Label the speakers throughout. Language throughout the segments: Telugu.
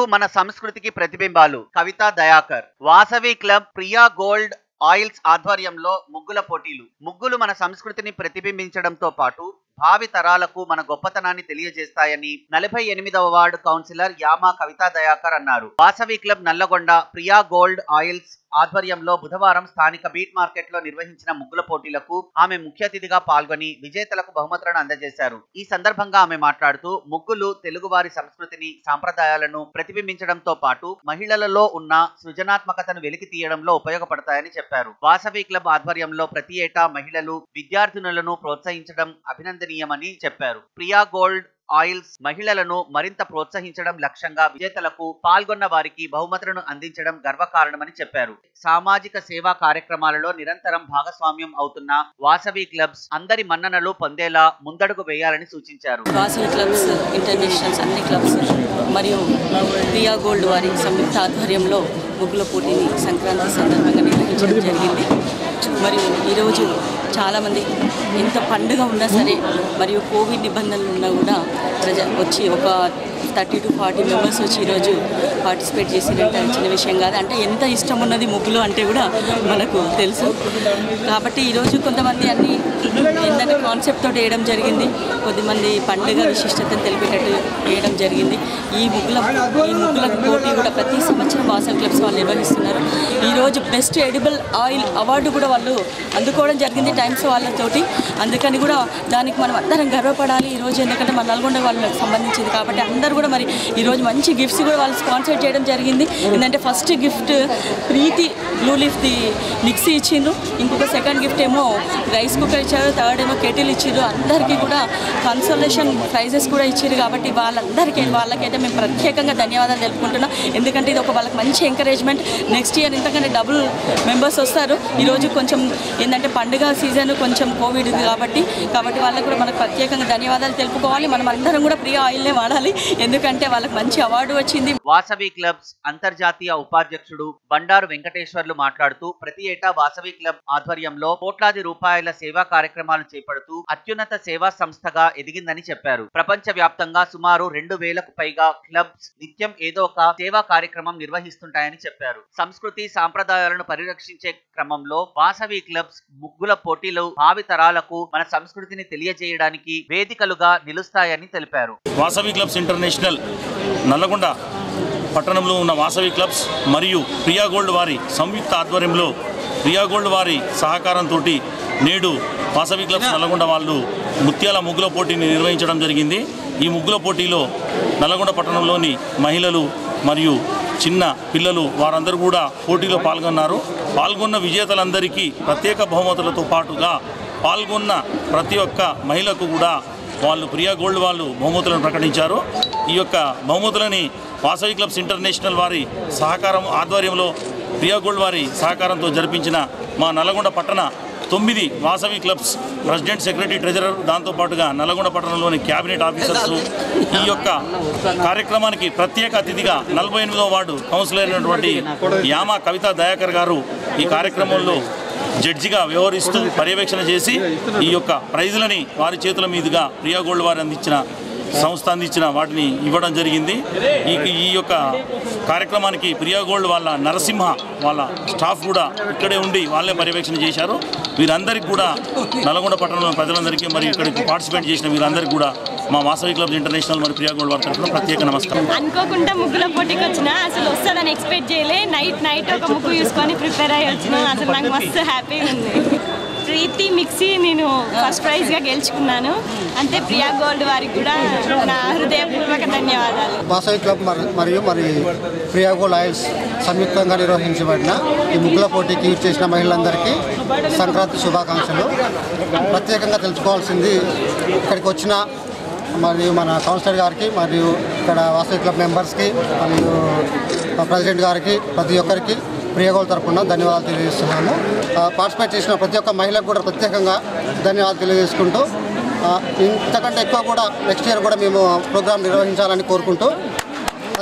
Speaker 1: మన సంస్కృతికి ప్రతిబింబాలు Kavitha Dayakar Vasavi club Priya gold oils ఆధ్వర్యంలో ముగ్గుల పోటీలు ముగ్గులు మన సంస్కృతిని ప్రతిబింబించడంతో పాటు భావి తరాలకు మన గొప్పతనాన్ని తెలియజేస్తాయని నలభై ఎనిమిదవ వార్డు కౌన్సిలర్ యామా కవితా దయాకర్ అన్నారు Vasavi club Nalgonda Priya gold oils ఆధ్వర్యంలో బుధవారం స్థానిక బీట్ మార్కెట్ లో నిర్వహించిన ముగ్గుల పోటీలకు ఆమె ముఖ్య అతిథిగా పాల్గొని విజేతలకు బహుమతులను అందజేశారు ఈ సందర్భంగా ఆమె మాట్లాడుతూ ముగ్గులు తెలుగువారి సంస్కృతిని సాంప్రదాయాలను ప్రతిబింబించడంతో పాటు మహిళలలో ఉన్న సృజనాత్మకతను వెలికి తీయడంలో ఉపయోగపడతాయని చెప్పారు వాసవి క్లబ్ ఆధ్వర్యంలో ప్రతి ఏటా మహిళలు విద్యార్థినులను ప్రోత్సహించడం అభినందనీయమని చెప్పారు ప్రియా గోల్డ్ ఆయిల్స్ మహిళలను మరింత ప్రోత్సహించడం లక్ష్యంగా విజేతలకు పాల్గొన్న వారికి బహుమతులను అందించడం గర్వకారణమని చెప్పారు సామాజిక సేవా కార్యక్రమాలలో నిరంతరం భాగస్వామ్యం అవుతున్న వాసవి క్లబ్స్ అందరి మన్ననలు పొందేలా ముందడుగు వేయాలని సూచించారు
Speaker 2: వాసవి క్లబ్స్ ఇంటర్నేషనల్స్ అన్ని క్లబ్స్ మరియు ప్రియా గోల్డ్ వారి సంయుక్త ఆధ్వర్యంలో ముగ్గుల పోటీని సంక్రాంతి సందర్భంగా నిర్వహించడం జరిగింది మరియు ఈరోజు చాలామంది ఎంత పండుగ ఉన్నా సరే మరియు కోవిడ్ నిబంధనలు ఉన్నా కూడా ప్రజ వచ్చి ఒక థర్టీ టు ఫార్టీ మెంబర్స్ వచ్చి ఈరోజు పార్టిసిపేట్ చేసినట్టు చిన్న విషయం కాదు అంటే ఎంత ఇష్టం ఉన్నది ముగ్గులు అంటే కూడా మనకు తెలుసు కాబట్టి ఈరోజు కొంతమంది అన్ని ఏంటంటే కాన్సెప్ట్ తోటి వేయడం జరిగింది కొద్దిమంది పండుగ విశిష్టతను తెలిపేటట్టు వేయడం జరిగింది ఈ ముగ్గుల ఈ ముగ్గుల పోటీ కూడా ప్రతి సంవత్సరం వాసవి క్లబ్స్ వాళ్ళు నిర్వహిస్తున్నారు ఈరోజు బెస్ట్ ఎడిబుల్ ఆయిల్ అవార్డు కూడా వాళ్ళు అందుకోవడం జరిగింది టైమ్స్ వాళ్ళతోటి అందుకని కూడా దానికి మనం అందరం గర్వపడాలి ఈరోజు ఎందుకంటే మన నల్గొండ వాళ్ళకి సంబంధించింది కాబట్టి అందరూ కూడా మరి ఈరోజు మంచి గిఫ్ట్స్ కూడా వాళ్ళు స్పాన్సర్ చేయడం జరిగింది ఏంటంటే first gift Preethi blue leaf the mixie ఇచ్చిండ్రు ఇంకొక సెకండ్ గిఫ్ట్ ఏమో రైస్ కుక్కర్ ఇచ్చారు థర్డ్ ఏమో కెటిల్ ఇచ్చారు అందరికీ కూడా కన్సోలేషన్ ప్రైజెస్ కూడా ఇచ్చారు కాబట్టి వాళ్ళందరికీ వాళ్ళకైతే మేము ప్రత్యేకంగా ధన్యవాదాలు తెలుపుకుంటున్నాం ఎందుకంటే ఇది ఒక వాళ్ళకి మంచి ఎంకరేజ్మెంట్ నెక్స్ట్ ఇయర్ ఇంతకంటే డబుల్ మెంబర్స్ వస్తారు ఈరోజు కొంచెం ఏంటంటే పండుగ సీజన్ కొంచెం కోవిడ్ ఉంది కాబట్టి కాబట్టి వాళ్ళకి కూడా మనకు ప్రత్యేకంగా ధన్యవాదాలు తెలుపుకోవాలి మనం అందరం కూడా ప్రియ ఆయిల్నే వాడాలి ఎందుకంటే వాళ్ళకి మంచి అవార్డు వచ్చింది
Speaker 1: వాసవి క్లబ్స్ అంతర్జాతీయ ఉపాధ్యక్షుడు బండారు వెంకటేశ్వర్లు మాట్లాడుతూ ప్రతి ఏటా వాసవి క్లబ్ ఆధ్వర్యంలో కోట్లాది రూపాయల సేవా కార్యక్రమాలు చేపడుతూ అత్యున్నత సేవా సంస్థగా ఎదిగిందని చెప్పారు ప్రపంచ వ్యాప్తంగా సుమారు రెండు వేలకు పైగా క్లబ్స్ నిత్యం ఏదో ఒక సేవా కార్యక్రమం నిర్వహిస్తుంటాయని చెప్పారు సంస్కృతి సాంప్రదాయాలను పరిరక్షించే క్రమంలో వాసవి క్లబ్స్ ముగ్గుల పోటీలు భావి తరాలకు మన సంస్కృతిని తెలియజేయడానికి వేదికలుగా నిలుస్తాయని తెలిపారు
Speaker 3: వాసవి క్లబ్స్ ఇంటర్నేషనల్ నల్లగొండ పట్టణంలో ఉన్న వాసవి క్లబ్స్ మరియు ప్రియా గోల్డ్ వారి సంయుక్త ఆధ్వర్యంలో ప్రియా గోల్డ్ వారి సహకారంతో నేడు వాసవి క్లబ్స్ నల్లగొండ వాళ్ళు ముత్యాల ముగ్గుల పోటీని నిర్వహించడం జరిగింది ఈ ముగ్గుల పోటీలో నల్లగొండ పట్టణంలోని మహిళలు మరియు చిన్న పిల్లలు వారందరూ కూడా పోటీలో పాల్గొన్నారు పాల్గొన్న విజేతలందరికీ ప్రత్యేక బహుమతులతో పాటుగా పాల్గొన్న ప్రతి ఒక్క మహిళకు కూడా వాళ్ళు ప్రియా గోల్డ్ వాళ్ళు బహుమతులను ప్రకటించారు ఈ యొక్క బహుమతులని వాసవి క్లబ్స్ ఇంటర్నేషనల్ వారి సహకారం ఆధ్వర్యంలో ప్రియా గోల్డ్ వారి సహకారంతో జరిపించిన మా నల్గొండ పట్టణ తొమ్మిది Vasavi clubs president secretary treasurer దాంతోపాటుగా నల్గొండ పట్టణంలోని క్యాబినెట్ ఆఫీసర్స్ ఈ యొక్క కార్యక్రమానికి ప్రత్యేక అతిథిగా నలభై ఎనిమిదవ వార్డు కౌన్సిలర్ అయినటువంటి యామ కవిత దయాకర్ గారు ఈ కార్యక్రమంలో జడ్జిగా వ్యవహరిస్తూ పర్యవేక్షణ చేసి ఈ యొక్క ప్రైజులని వారి చేతుల మీదుగా ప్రియా గోల్డ్ వారు అందించిన సంస్థ అందించిన వాటిని ఇవ్వడం జరిగింది ఈ ఈ యొక్క కార్యక్రమానికి ప్రియా గోల్డ్ వాళ్ళ నరసింహ వాళ్ళ స్టాఫ్ కూడా ఇక్కడే ఉండి వాళ్ళే పర్యవేక్షణ చేశారు వీరందరికీ కూడా నల్గొండ పట్టణంలో ప్రజలందరికీ మరియు ఇక్కడికి పార్టిసిపేట్ చేసిన వీరందరికీ కూడా మా వాసవి క్లబ్ ఇంటర్నేషనల్ మరియు ప్రియా గోల్డ్ వారి తరఫున ప్రత్యేక నమస్కారం
Speaker 4: అనుకోకుండా ముగ్గుల పోటీకి వచ్చిన అసలు వస్తుందని ఎక్స్పెక్ట్ చేయలే నైట్ నైట్ ఒక ముగ్గు చూసుకొని ప్రిపేర్ అయ్యి వచ్చిన అసలు నాకు మస్తు హ్యాపీగా ఉంది ప్రీతి మిక్సీ నేను ఫస్ట్ ప్రైజ్గా గెలుచుకున్నాను అంతే ప్రియా గోల్డ్ వారికి కూడా నా హృదయపూర్వక ధన్యవాదాలు
Speaker 5: వాసవి క్లబ్ మరి- మరియు మరి ప్రియాగోల్ ఆయిల్స్ సంయుక్తంగా నిర్వహించబడిన ఈ ముగ్గుల పోటీకి యూజ్ చేసిన మహిళలందరికీ సంక్రాంతి శుభాకాంక్షలు ప్రత్యేకంగా తెలుసుకోవాల్సింది ఇక్కడికి వచ్చిన మరియు మన కౌన్సిలర్ గారికి మరియు ఇక్కడ వాసవి క్లబ్ మెంబర్స్కి మరియు ప్రెసిడెంట్ గారికి ప్రతి ఒక్కరికి ప్రియగోల్ తరపున ధన్యవాదాలు తెలియజేస్తున్నాము ఆ, పార్టిసిపేట్ చేసిన ప్రతి ఒక్క మహిళకు కూడా ప్రత్యేకంగా ధన్యవాదాలు తెలియజేసుకుంటూ ఆ, ఇంతకంటే ఎక్కువ కూడా నెక్స్ట్ ఇయర్ కూడా మేము ప్రోగ్రామ్ నిర్వహించాలని కోరుకుంటూ ప్రతి ఒక్కరికి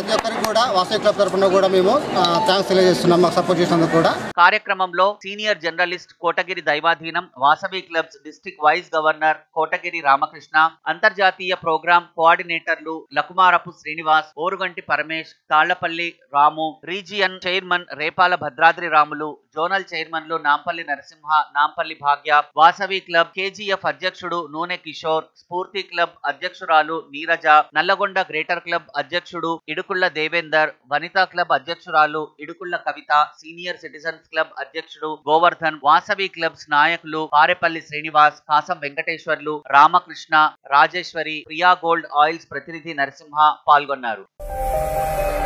Speaker 5: కూడా వాసవి క్లబ్ తరఫున కూడా మేము థ్యాంక్స్ తెలియజేస్తున్నాం మాకు సపోర్ట్ చేసినందుకు కూడా
Speaker 1: కార్యక్రమంలో senior journalist Kotagiri Daivadheenam Vasavi clubs district vice governor Kotagiri Ramakrishna అంతర్జాతీయ ప్రోగ్రాం కోఆర్డినేటర్లు Lakumarapu Srinivas Oruganti Paramesh Tallapalli Ramu region chairman Repala Bhadradri Ramulu zonal చైర్మన్లు నాంపల్లి నరసింహ నాంపల్లి భాగ్య వాసవి క్లబ్ కేజీఎఫ్ అధ్యక్షుడు నూనె కిషోర్ స్ఫూర్తి క్లబ్ అధ్యక్షురాలు నీరజ నల్లగొండ గ్రేటర్ క్లబ్ అధ్యక్షుడు ఇడుకుళ్ల దేవేందర్ వనితా క్లబ్ అధ్యక్షురాలు Idukulla Kavitha senior citizens club అధ్యక్షుడు గోవర్ధన్ వాసవి క్లబ్స్ నాయకులు పారెపల్లి శ్రీనివాస్ కాసం వెంకటేశ్వర్లు రామకృష్ణ రాజేశ్వరి ప్రియా గోల్డ్ ఆయిల్స్ ప్రతినిధి నరసింహ పాల్గొన్నారు